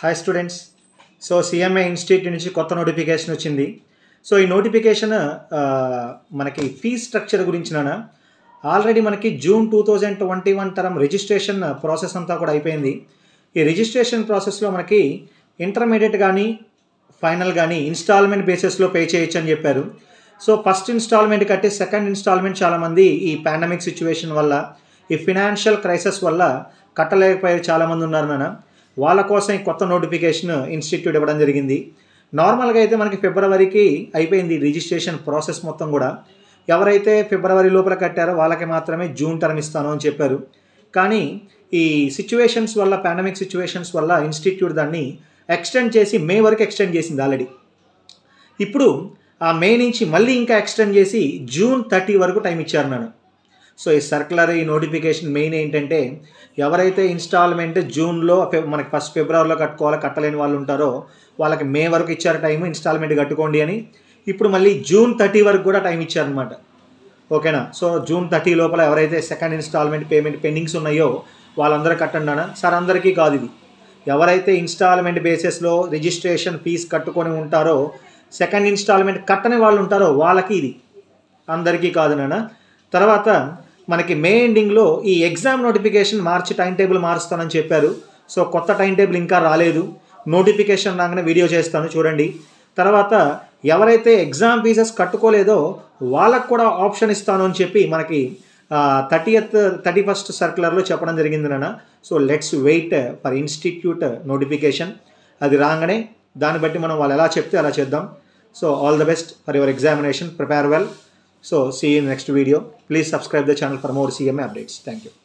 hi students so CMA institute నుంచి కొత్త notification వచ్చింది సో ఈ నోటిఫికేషన్ ఆ, మనకి ఫీ స్ట్రక్చర్ గురించిన ఆల్రెడీ మనకి June two thousand twenty one తరం రిజిస్ట్రేషన్ ప్రాసెస్ అంతా కూడా అయిపోయింది ఈ రిజిస్ట్రేషన్ ప్రాసెస్లో మనకి ఇంటర్మీడియట్ కానీ ఫైనల్ కానీ ఇన్స్టాల్మెంట్ బేసిస్లో పే చేయొచ్చు అని చెప్పారు సో ఫస్ట్ ఇన్స్టాల్మెంట్ కట్టి సెకండ్ ఇన్స్టాల్మెంట్ చాలామంది ఈ పాండమిక్ సిచ్యువేషన్ వల్ల ఈ ఫినాన్షియల్ క్రైసిస్ వల్ల కట్టలేకపోయారు చాలామంది ఉన్నారు నాన్న వాళ్ళ కోసం ఈ కొత్త నోటిఫికేషన్ ఇన్స్టిట్యూట్ ఇవ్వడం జరిగింది నార్మల్గా అయితే మనకి ఫిబ్రవరికి అయిపోయింది రిజిస్ట్రేషన్ ప్రాసెస్ మొత్తం కూడా ఎవరైతే ఫిబ్రవరి లోపల కట్టారో వాళ్ళకి మాత్రమే జూన్ టర్మ్ ఇస్తాను అని చెప్పారు కానీ ఈ సిచ్యువేషన్స్ వల్ల పాండమిక్ సిచ్యువేషన్స్ వల్ల ఇన్స్టిట్యూట్ దాన్ని ఎక్స్టెండ్ చేసి మే వరకు ఎక్స్టెండ్ చేసింది ఆల్రెడీ ఇప్పుడు ఆ మే నుంచి మళ్ళీ ఇంకా ఎక్స్టెండ్ చేసి జూన్ థర్టీ వరకు టైం ఇచ్చారు నన్ను సో ఈ సర్కులర్ ఈ నోటిఫికేషన్ మెయిన్ ఏంటంటే ఎవరైతే ఇన్స్టాల్మెంట్ జూన్లో ఫెబ్- మనకి ఫస్ట్ ఫిబ్రవరిలో కట్టుకోవాలి కట్టలేని వాళ్ళు ఉంటారో వాళ్ళకి మే వరకు ఇచ్చారు టైం ఇన్స్టాల్మెంట్ కట్టుకోండి అని ఇప్పుడు మళ్ళీ జూన్ థర్టీ వరకు కూడా టైం ఇచ్చారనమాట ఓకేనా సో జూన్ థర్టీ లోపల ఎవరైతే సెకండ్ ఇన్స్టాల్మెంట్ పేమెంట్ పెండింగ్స్ ఉన్నాయో వాళ్ళందరూ కట్టండి అన్న సార్ అందరికీ కాదు ఇది ఎవరైతే ఇన్స్టాల్మెంట్ బేసిస్లో రిజిస్ట్రేషన్ ఫీజు కట్టుకొని ఉంటారో సెకండ్ ఇన్స్టాల్మెంట్ కట్టని వాళ్ళు ఉంటారో వాళ్ళకి ఇది అందరికీ కాదు నాన్న తర్వాత మనకి మే ఎండింగ్లో ఈ ఎగ్జామ్ నోటిఫికేషన్ మార్చి టైం టేబుల్ మారుస్తానని చెప్పారు సో కొత్త టైం టేబుల్ ఇంకా రాలేదు నోటిఫికేషన్ రాగానే వీడియో చేస్తాను చూడండి తర్వాత ఎవరైతే ఎగ్జామ్ ఫీజెస్ కట్టుకోలేదో వాళ్ళకు కూడా ఆప్షన్ ఇస్తాను అని చెప్పి మనకి థర్టీయత్ థర్టీ ఫస్ట్ సర్క్యులర్లో చెప్పడం జరిగింది నాన్న so let's wait for institute notification అది రాగానే దాన్ని బట్టి మనం వాళ్ళు ఎలా చెప్తే అలా చేద్దాం so all the best for your examination prepare well so see in next video please subscribe the channel for more CMA updates thank you